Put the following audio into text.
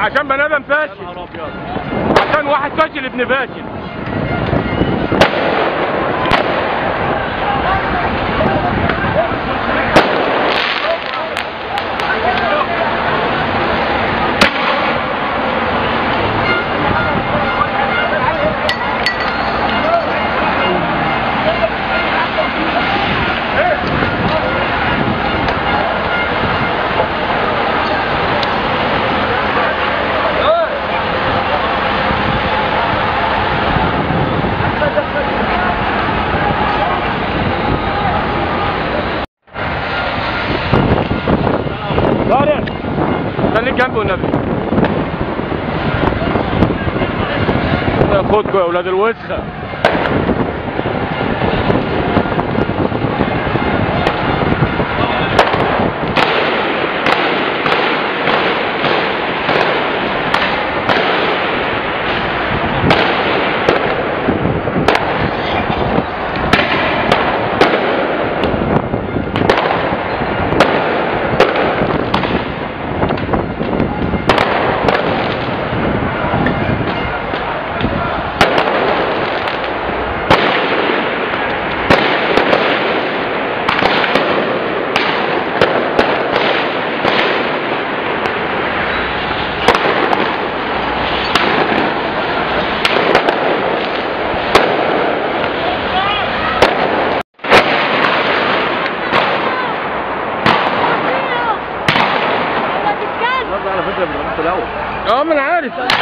عشان بني ادم فاشل نهار ابيض عشان واحد فاشل ابن فاشل طارق خليك جنبه النبي خدكم يا اولاد الوسخه النهارده على فكره بنغلط الاول اه ما انا عارف